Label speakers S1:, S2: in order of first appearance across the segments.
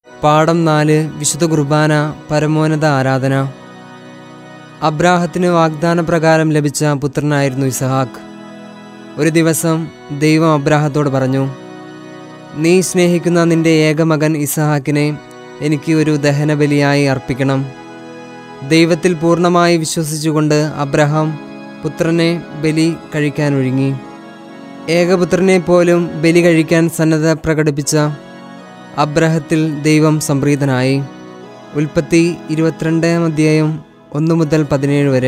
S1: പാഠം നാല് വിശുദ്ധ കുർബാന പരമോന്നത ആരാധന അബ്രാഹത്തിന് വാഗ്ദാനപ്രകാരം ലഭിച്ച പുത്രനായിരുന്നു ഇസഹാക്ക് ഒരു ദിവസം ദൈവം അബ്രാഹത്തോട് പറഞ്ഞു നീ സ്നേഹിക്കുന്ന നിന്റെ ഏകമകൻ ഇസഹാക്കിനെ എനിക്ക് ഒരു ദഹനബലിയായി അർപ്പിക്കണം ദൈവത്തിൽ പൂർണ്ണമായി വിശ്വസിച്ചുകൊണ്ട് അബ്രഹാം പുത്രനെ ബലി കഴിക്കാനൊരുങ്ങി ഏകപുത്രനെ പോലും ബലി കഴിക്കാൻ സന്നദ്ധ പ്രകടിപ്പിച്ച അബ്രഹത്തിൽ ദൈവം സംപ്രീതനായി ഉൽപ്പത്തി ഇരുപത്തിരണ്ടാം അധ്യായം ഒന്ന് മുതൽ പതിനേഴ് വരെ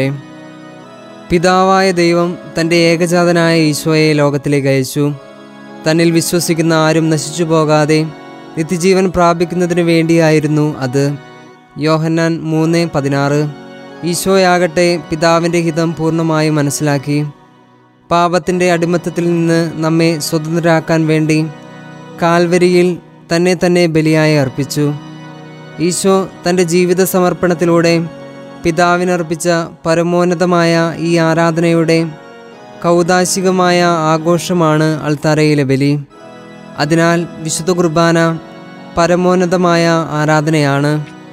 S1: പിതാവായ ദൈവം തൻ്റെ ഏകജാതനായ ഈശോയെ ലോകത്തിലേക്ക് അയച്ചു തന്നിൽ വിശ്വസിക്കുന്ന ആരും നശിച്ചു പോകാതെ നിത്യജീവൻ പ്രാപിക്കുന്നതിന് വേണ്ടിയായിരുന്നു അത് യോഹന്നാൻ മൂന്ന് പതിനാറ് ഈശോയാകട്ടെ പിതാവിൻ്റെ ഹിതം പൂർണ്ണമായും മനസ്സിലാക്കി പാപത്തിൻ്റെ അടിമത്തത്തിൽ നിന്ന് നമ്മെ സ്വതന്ത്രരാക്കാൻ വേണ്ടി കാൽവരിയിൽ തന്നെ തന്നെ ബലിയായി അർപ്പിച്ചു ഈശോ തൻ്റെ ജീവിത സമർപ്പണത്തിലൂടെ പിതാവിനർപ്പിച്ച പരമോന്നതമായ ഈ ആരാധനയുടെ കൗതാശികമായ ആഘോഷമാണ് അൾത്താരയിലെ ബലി അതിനാൽ വിശുദ്ധ കുർബാന പരമോന്നതമായ ആരാധനയാണ്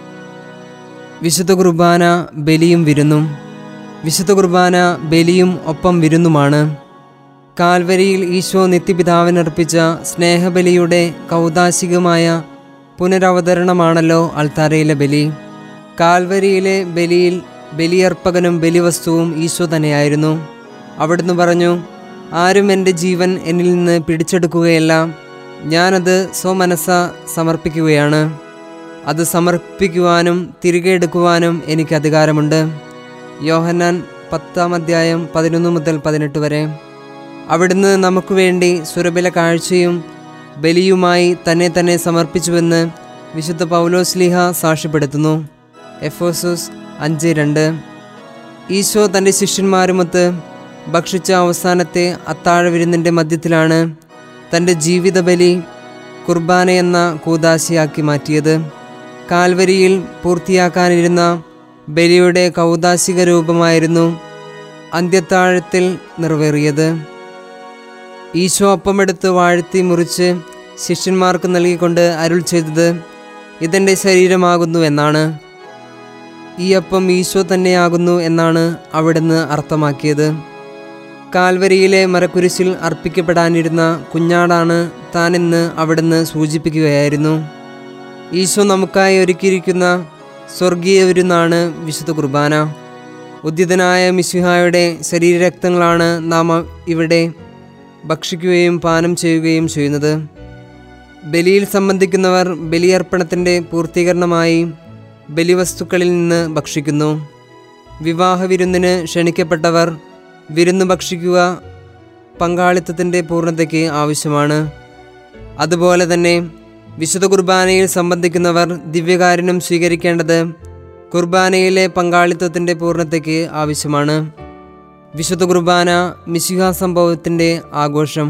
S1: വിശുദ്ധ കുർബാന ബലിയും വിരുന്നും വിശുദ്ധ കുർബാന ബലിയും ഒപ്പം വിരുന്നുമാണ് കാൽവരിയിൽ ഈശോ നിത്യപിതാവിനർപ്പിച്ച സ്നേഹബലിയുടെ കൗതാശികമായ പുനരവതരണമാണല്ലോ അൾത്താരയിലെ ബലി കാൽവരിയിലെ ബലിയിൽ ബലിയർപ്പകനും ബലിവസ്തുവും ഈശോ തന്നെയായിരുന്നു അവിടുന്ന് പറഞ്ഞു ആരും എൻ്റെ ജീവൻ എന്നിൽ നിന്ന് പിടിച്ചെടുക്കുകയല്ല ഞാനത് സ്വമനസ്സ സമർപ്പിക്കുകയാണ് അത് സമർപ്പിക്കുവാനും തിരികെ എടുക്കുവാനും എനിക്ക് അധികാരമുണ്ട് യോഹന്നാൻ പത്താം അധ്യായം പതിനൊന്ന് മുതൽ പതിനെട്ട് വരെ അവിടുന്ന് നമുക്ക് വേണ്ടി സുരബില കാഴ്ചയും ബലിയുമായി തന്നെ തന്നെ സമർപ്പിച്ചുവെന്ന് വിശുദ്ധ പൗലോസ്ലിഹ സാക്ഷ്യപ്പെടുത്തുന്നു എഫോസസ് അഞ്ച് രണ്ട് ഈശോ തൻ്റെ ശിഷ്യന്മാരുമൊത്ത് ഭക്ഷിച്ച അവസാനത്തെ അത്താഴ വിരുന്നിൻ്റെ മധ്യത്തിലാണ് തൻ്റെ ജീവിത ബലി കുർബാന എന്ന കൂതാശിയാക്കി മാറ്റിയത് കാൽവരിയിൽ പൂർത്തിയാക്കാനിരുന്ന ബലിയുടെ കൗതാശിക രൂപമായിരുന്നു അന്ത്യത്താഴത്തിൽ നിറവേറിയത് ഈശോ അപ്പമെടുത്ത് വാഴ്ത്തി മുറിച്ച് ശിഷ്യന്മാർക്ക് നൽകിക്കൊണ്ട് അരുൾ ചെയ്തത് ഇതെൻ്റെ ശരീരമാകുന്നു എന്നാണ് ഈ അപ്പം ഈശോ തന്നെയാകുന്നു എന്നാണ് അവിടുന്ന് അർത്ഥമാക്കിയത് കാൽവരിയിലെ മരക്കുരിശിൽ അർപ്പിക്കപ്പെടാനിരുന്ന കുഞ്ഞാടാണ് താനെന്ന് അവിടുന്ന് സൂചിപ്പിക്കുകയായിരുന്നു ഈശോ നമുക്കായി ഒരുക്കിയിരിക്കുന്ന സ്വർഗീയ വിരുന്നാണ് വിശുദ്ധ കുർബാന ഉദ്യതനായ മിശിഹായുടെ ശരീരരക്തങ്ങളാണ് നാം ഇവിടെ ഭക്ഷിക്കുകയും പാനം ചെയ്യുകയും ചെയ്യുന്നത് ബലിയിൽ സംബന്ധിക്കുന്നവർ ബലിയർപ്പണത്തിൻ്റെ പൂർത്തീകരണമായി ബലിവസ്തുക്കളിൽ നിന്ന് ഭക്ഷിക്കുന്നു വിവാഹ വിരുന്നിന് ക്ഷണിക്കപ്പെട്ടവർ വിരുന്ന് ഭക്ഷിക്കുക പങ്കാളിത്തത്തിൻ്റെ പൂർണ്ണതയ്ക്ക് ആവശ്യമാണ് അതുപോലെ തന്നെ വിശുദ്ധ കുർബാനയിൽ സംബന്ധിക്കുന്നവർ ദിവ്യകാരുണ്യം സ്വീകരിക്കേണ്ടത് കുർബാനയിലെ പങ്കാളിത്തത്തിൻ്റെ പൂർണ്ണതയ്ക്ക് ആവശ്യമാണ് വിശുദ്ധ കുർബാന മിശിഹ സംഭവത്തിൻ്റെ ആഘോഷം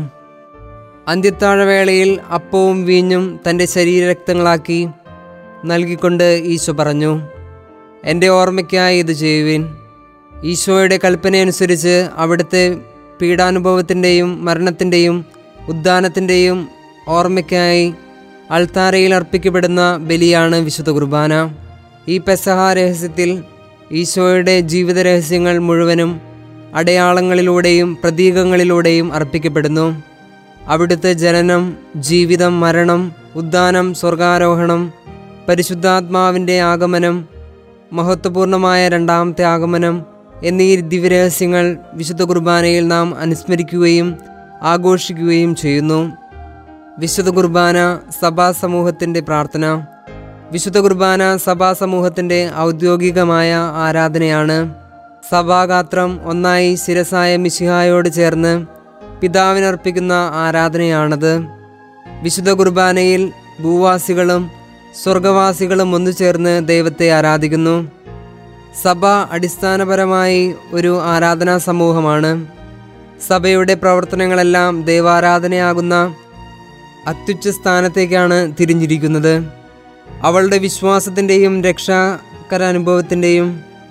S1: അന്ത്യത്താഴവേളയിൽ അപ്പവും വീഞ്ഞും തൻ്റെ ശരീരരക്തങ്ങളാക്കി നൽകിക്കൊണ്ട് ഈശോ പറഞ്ഞു എൻ്റെ ഓർമ്മയ്ക്കായി ഇത് ചെയ്യുവിൻ ഈശോയുടെ കൽപ്പനയനുസരിച്ച് അവിടുത്തെ പീഡാനുഭവത്തിൻ്റെയും മരണത്തിൻ്റെയും ഉദ്ധാനത്തിൻ്റെയും ഓർമ്മയ്ക്കായി അൾത്താരയിൽ അർപ്പിക്കപ്പെടുന്ന ബലിയാണ് വിശുദ്ധ കുർബാന ഈ പെസഹ രഹസ്യത്തിൽ ഈശോയുടെ ജീവിത രഹസ്യങ്ങൾ മുഴുവനും അടയാളങ്ങളിലൂടെയും പ്രതീകങ്ങളിലൂടെയും അർപ്പിക്കപ്പെടുന്നു അവിടുത്തെ ജനനം ജീവിതം മരണം ഉദ്ധാനം സ്വർഗാരോഹണം പരിശുദ്ധാത്മാവിൻ്റെ ആഗമനം മഹത്വപൂർണമായ രണ്ടാമത്തെ ആഗമനം എന്നീ ദിവ്യരഹസ്യങ്ങൾ വിശുദ്ധ കുർബാനയിൽ നാം അനുസ്മരിക്കുകയും ആഘോഷിക്കുകയും ചെയ്യുന്നു വിശുദ്ധ കുർബാന സഭാ സമൂഹത്തിൻ്റെ പ്രാർത്ഥന വിശുദ്ധ കുർബാന സഭാ സമൂഹത്തിൻ്റെ ഔദ്യോഗികമായ ആരാധനയാണ് സഭാഗാത്രം ഒന്നായി ശിരസായ മിശിഹായോട് ചേർന്ന് പിതാവിനർപ്പിക്കുന്ന ആരാധനയാണത് വിശുദ്ധ കുർബാനയിൽ ഭൂവാസികളും സ്വർഗവാസികളും ഒന്നു ചേർന്ന് ദൈവത്തെ ആരാധിക്കുന്നു സഭ അടിസ്ഥാനപരമായി ഒരു ആരാധനാ സമൂഹമാണ് സഭയുടെ പ്രവർത്തനങ്ങളെല്ലാം ദൈവാരാധനയാകുന്ന അത്യുച്ച സ്ഥാനത്തേക്കാണ് തിരിഞ്ഞിരിക്കുന്നത് അവളുടെ വിശ്വാസത്തിൻ്റെയും രക്ഷാകരാനുഭവത്തിൻ്റെയും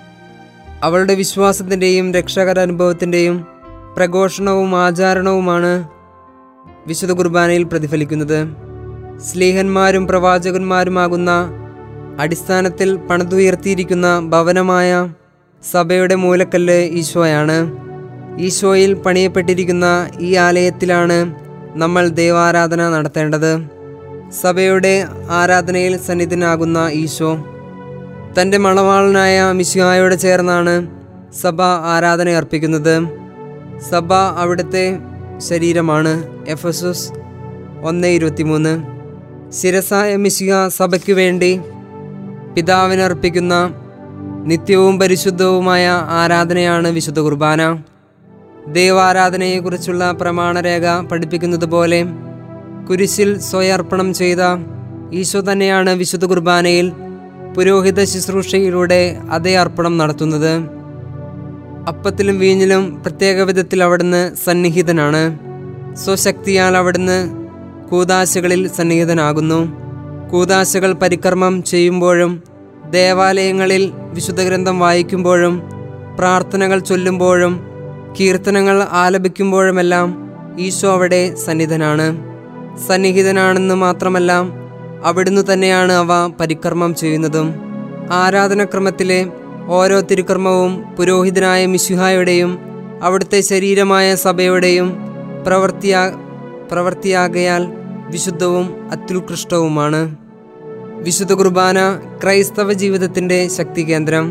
S1: അവളുടെ വിശ്വാസത്തിൻ്റെയും രക്ഷാകരാനുഭവത്തിൻ്റെയും പ്രഘോഷണവും ആചാരണവുമാണ് വിശുദ്ധ കുർബാനയിൽ പ്രതിഫലിക്കുന്നത് സ്ലീഹന്മാരും പ്രവാചകന്മാരുമാകുന്ന അടിസ്ഥാനത്തിൽ പണിതുയർത്തിയിരിക്കുന്ന ഭവനമായ സഭയുടെ മൂലക്കല്ല് ഈശോയാണ് ഈശോയിൽ പണിയപ്പെട്ടിരിക്കുന്ന ഈ ആലയത്തിലാണ് നമ്മൾ ദൈവാരാധന നടത്തേണ്ടത് സഭയുടെ ആരാധനയിൽ സന്നിധനാകുന്ന ഈശോ തൻ്റെ മണവാളനായ മിശിഹായോട് ചേർന്നാണ് സഭ ആരാധന അർപ്പിക്കുന്നത് സഭ അവിടുത്തെ ശരീരമാണ് എഫസസ് ഒന്ന് ഇരുപത്തിമൂന്ന് ശിരസായ മിശിഹ സഭയ്ക്കു വേണ്ടി പിതാവിനർപ്പിക്കുന്ന നിത്യവും പരിശുദ്ധവുമായ ആരാധനയാണ് വിശുദ്ധ കുർബാന ദൈവാരാധനയെക്കുറിച്ചുള്ള പ്രമാണരേഖ പഠിപ്പിക്കുന്നത് പോലെ കുരിശിൽ സ്വയർപ്പണം ചെയ്ത ഈശോ തന്നെയാണ് വിശുദ്ധ കുർബാനയിൽ പുരോഹിത ശുശ്രൂഷയിലൂടെ അതേ അർപ്പണം നടത്തുന്നത് അപ്പത്തിലും വീഞ്ഞിലും പ്രത്യേക വിധത്തിൽ അവിടുന്ന് സന്നിഹിതനാണ് സ്വശക്തിയാൽ അവിടുന്ന് കൂതാശകളിൽ സന്നിഹിതനാകുന്നു കൂതാശകൾ പരിക്രമം ചെയ്യുമ്പോഴും ദേവാലയങ്ങളിൽ വിശുദ്ധ ഗ്രന്ഥം വായിക്കുമ്പോഴും പ്രാർത്ഥനകൾ ചൊല്ലുമ്പോഴും കീർത്തനങ്ങൾ ആലപിക്കുമ്പോഴുമെല്ലാം ഈശോ അവിടെ സന്നിധനാണ് സന്നിഹിതനാണെന്ന് മാത്രമല്ല അവിടുന്ന് തന്നെയാണ് അവ പരിക്രമം ചെയ്യുന്നതും ആരാധനക്രമത്തിലെ ഓരോ തിരുക്കർമ്മവും പുരോഹിതനായ മിശുഹായുടെയും അവിടുത്തെ ശരീരമായ സഭയുടെയും പ്രവൃത്തിയാ പ്രവൃത്തിയാകയാൽ വിശുദ്ധവും അത്യുത്കൃഷ്ടവുമാണ് വിശുദ്ധ കുർബാന ക്രൈസ്തവ ജീവിതത്തിൻ്റെ ശക്തി കേന്ദ്രം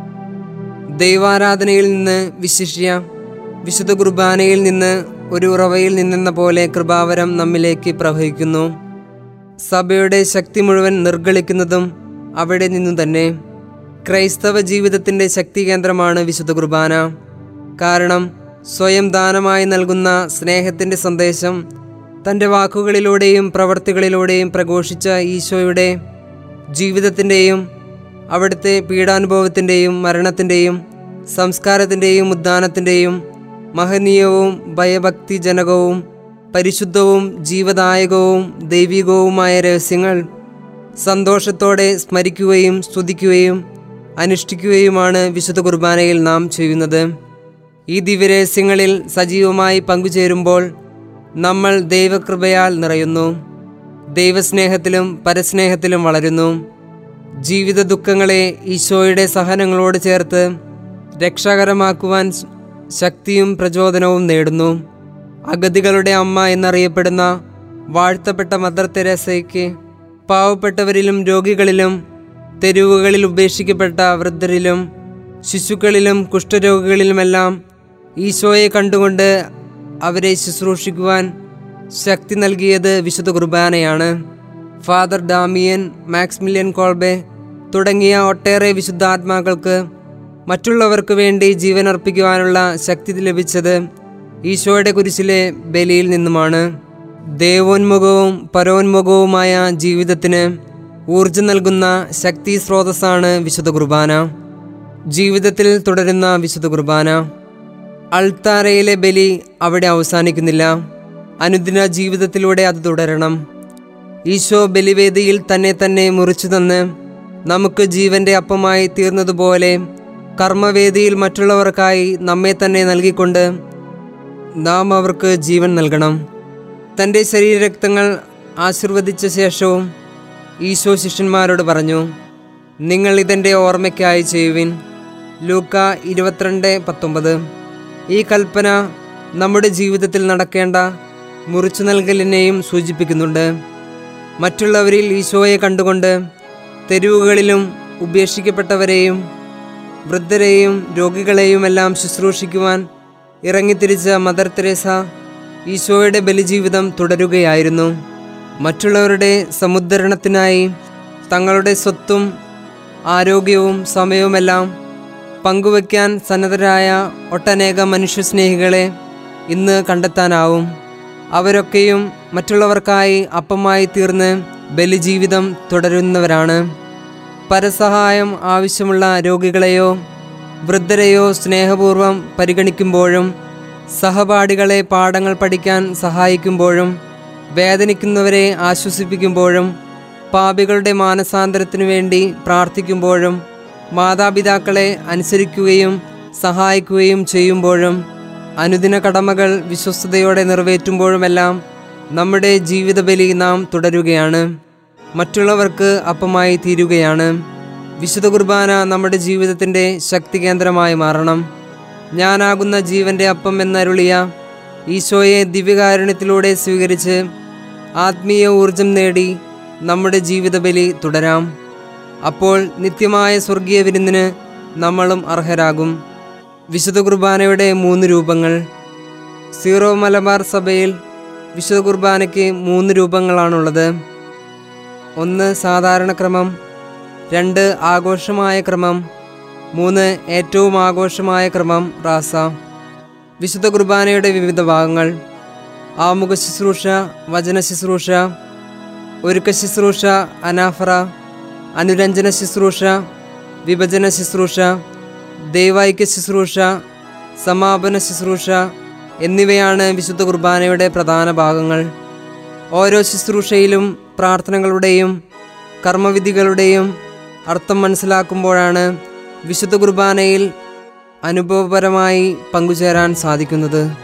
S1: ദൈവാരാധനയിൽ നിന്ന് വിശിഷ്യ വിശുദ്ധ കുർബാനയിൽ നിന്ന് ഒരു ഉറവയിൽ നിന്നെന്ന പോലെ കൃപാവരം നമ്മിലേക്ക് പ്രവഹിക്കുന്നു സഭയുടെ ശക്തി മുഴുവൻ നിർഗളിക്കുന്നതും അവിടെ നിന്നു തന്നെ ക്രൈസ്തവ ജീവിതത്തിൻ്റെ ശക്തി കേന്ദ്രമാണ് വിശുദ്ധ കുർബാന കാരണം സ്വയം ദാനമായി നൽകുന്ന സ്നേഹത്തിൻ്റെ സന്ദേശം തൻ്റെ വാക്കുകളിലൂടെയും പ്രവർത്തികളിലൂടെയും പ്രഘോഷിച്ച ഈശോയുടെ ജീവിതത്തിൻ്റെയും അവിടുത്തെ പീഡാനുഭവത്തിൻ്റെയും മരണത്തിൻ്റെയും സംസ്കാരത്തിൻ്റെയും ഉദ്ധാനത്തിൻ്റെയും മഹനീയവും ഭയഭക്തിജനകവും പരിശുദ്ധവും ജീവദായകവും ദൈവികവുമായ രഹസ്യങ്ങൾ സന്തോഷത്തോടെ സ്മരിക്കുകയും സ്തുതിക്കുകയും അനുഷ്ഠിക്കുകയുമാണ് വിശുദ്ധ കുർബാനയിൽ നാം ചെയ്യുന്നത് ഈ ദിവ്യരഹസ്യങ്ങളിൽ സജീവമായി പങ്കുചേരുമ്പോൾ നമ്മൾ ദൈവകൃപയാൽ നിറയുന്നു ദൈവസ്നേഹത്തിലും പരസ്നേഹത്തിലും വളരുന്നു ജീവിത ദുഃഖങ്ങളെ ഈശോയുടെ സഹനങ്ങളോട് ചേർത്ത് രക്ഷാകരമാക്കുവാൻ സ് ശക്തിയും പ്രചോദനവും നേടുന്നു അഗതികളുടെ അമ്മ എന്നറിയപ്പെടുന്ന വാഴ്ത്തപ്പെട്ട മദർ തെരേസയ്ക്ക് പാവപ്പെട്ടവരിലും രോഗികളിലും തെരുവുകളിൽ ഉപേക്ഷിക്കപ്പെട്ട വൃദ്ധരിലും ശിശുക്കളിലും കുഷ്ഠരോഗികളിലുമെല്ലാം ഈശോയെ കണ്ടുകൊണ്ട് അവരെ ശുശ്രൂഷിക്കുവാൻ ശക്തി നൽകിയത് വിശുദ്ധ കുർബാനയാണ് ഫാദർ ഡാമിയൻ മാക്സ്മില്യൻ കോൾബെ തുടങ്ങിയ ഒട്ടേറെ വിശുദ്ധാത്മാക്കൾക്ക് മറ്റുള്ളവർക്ക് വേണ്ടി ജീവനർപ്പിക്കുവാനുള്ള ശക്തി ലഭിച്ചത് ഈശോയുടെ കുരിശിലെ ബലിയിൽ നിന്നുമാണ് ദേവോന്മുഖവും പരോന്മുഖവുമായ ജീവിതത്തിന് ഊർജം നൽകുന്ന ശക്തി സ്രോതസ്സാണ് വിശുദ്ധ കുർബാന ജീവിതത്തിൽ തുടരുന്ന വിശുദ്ധ കുർബാന അൾത്താരയിലെ ബലി അവിടെ അവസാനിക്കുന്നില്ല അനുദിന ജീവിതത്തിലൂടെ അത് തുടരണം ഈശോ ബലിവേദിയിൽ തന്നെ തന്നെ മുറിച്ചു തന്ന് നമുക്ക് ജീവന്റെ അപ്പമായി തീർന്നതുപോലെ കർമ്മവേദിയിൽ മറ്റുള്ളവർക്കായി നമ്മെ തന്നെ നൽകിക്കൊണ്ട് നാം അവർക്ക് ജീവൻ നൽകണം തൻ്റെ ശരീരരക്തങ്ങൾ ആശീർവദിച്ച ശേഷവും ഈശോ ശിഷ്യന്മാരോട് പറഞ്ഞു നിങ്ങൾ ഇതെൻ്റെ ഓർമ്മയ്ക്കായി ചെയ്യുവിൻ ലൂക്ക ഇരുപത്തിരണ്ട് പത്തൊമ്പത് ഈ കൽപ്പന നമ്മുടെ ജീവിതത്തിൽ നടക്കേണ്ട മുറിച്ചു നൽകലിനെയും സൂചിപ്പിക്കുന്നുണ്ട് മറ്റുള്ളവരിൽ ഈശോയെ കണ്ടുകൊണ്ട് തെരുവുകളിലും ഉപേക്ഷിക്കപ്പെട്ടവരെയും വൃദ്ധരെയും രോഗികളെയുമെല്ലാം ശുശ്രൂഷിക്കുവാൻ ഇറങ്ങിത്തിരിച്ച മദർ തെരേസ ഈശോയുടെ ബലിജീവിതം തുടരുകയായിരുന്നു മറ്റുള്ളവരുടെ സമുദ്ധരണത്തിനായി തങ്ങളുടെ സ്വത്തും ആരോഗ്യവും സമയവുമെല്ലാം പങ്കുവയ്ക്കാൻ സന്നദ്ധരായ ഒട്ടനേകം മനുഷ്യസ്നേഹികളെ ഇന്ന് കണ്ടെത്താനാവും അവരൊക്കെയും മറ്റുള്ളവർക്കായി അപ്പമായി തീർന്ന് ബലിജീവിതം തുടരുന്നവരാണ് പരസഹായം ആവശ്യമുള്ള രോഗികളെയോ വൃദ്ധരെയോ സ്നേഹപൂർവ്വം പരിഗണിക്കുമ്പോഴും സഹപാഠികളെ പാഠങ്ങൾ പഠിക്കാൻ സഹായിക്കുമ്പോഴും വേദനിക്കുന്നവരെ ആശ്വസിപ്പിക്കുമ്പോഴും പാപികളുടെ മാനസാന്തരത്തിനു വേണ്ടി പ്രാർത്ഥിക്കുമ്പോഴും മാതാപിതാക്കളെ അനുസരിക്കുകയും സഹായിക്കുകയും ചെയ്യുമ്പോഴും അനുദിന കടമകൾ വിശ്വസ്തയോടെ നിറവേറ്റുമ്പോഴുമെല്ലാം നമ്മുടെ ജീവിതബലി നാം തുടരുകയാണ് മറ്റുള്ളവർക്ക് അപ്പമായി തീരുകയാണ് വിശുദ്ധ കുർബാന നമ്മുടെ ജീവിതത്തിൻ്റെ ശക്തി കേന്ദ്രമായി മാറണം ഞാനാകുന്ന ജീവൻ്റെ അപ്പം എന്നരുളിയ ഈശോയെ ദിവ്യകാരുണ്യത്തിലൂടെ സ്വീകരിച്ച് ആത്മീയ ഊർജം നേടി നമ്മുടെ ജീവിതബലി തുടരാം അപ്പോൾ നിത്യമായ സ്വർഗീയ വിരുന്നിന് നമ്മളും അർഹരാകും വിശുദ്ധ കുർബാനയുടെ മൂന്ന് രൂപങ്ങൾ സീറോ മലബാർ സഭയിൽ വിശുദ്ധ കുർബാനയ്ക്ക് മൂന്ന് രൂപങ്ങളാണുള്ളത് ഒന്ന് സാധാരണ ക്രമം രണ്ട് ആഘോഷമായ ക്രമം മൂന്ന് ഏറ്റവും ആഘോഷമായ ക്രമം റാസ വിശുദ്ധ കുർബാനയുടെ വിവിധ ഭാഗങ്ങൾ ആമുഖ ശുശ്രൂഷ വചന ശുശ്രൂഷ ഒരുക്ക ശുശ്രൂഷ അനാഫറ അനുരഞ്ജന ശുശ്രൂഷ വിഭജന ശുശ്രൂഷ ദൈവൈക്യ ശുശ്രൂഷ സമാപന ശുശ്രൂഷ എന്നിവയാണ് വിശുദ്ധ കുർബാനയുടെ പ്രധാന ഭാഗങ്ങൾ ഓരോ ശുശ്രൂഷയിലും പ്രാർത്ഥനകളുടെയും കർമ്മവിധികളുടെയും അർത്ഥം മനസ്സിലാക്കുമ്പോഴാണ് വിശുദ്ധ കുർബാനയിൽ അനുഭവപരമായി പങ്കുചേരാൻ സാധിക്കുന്നത്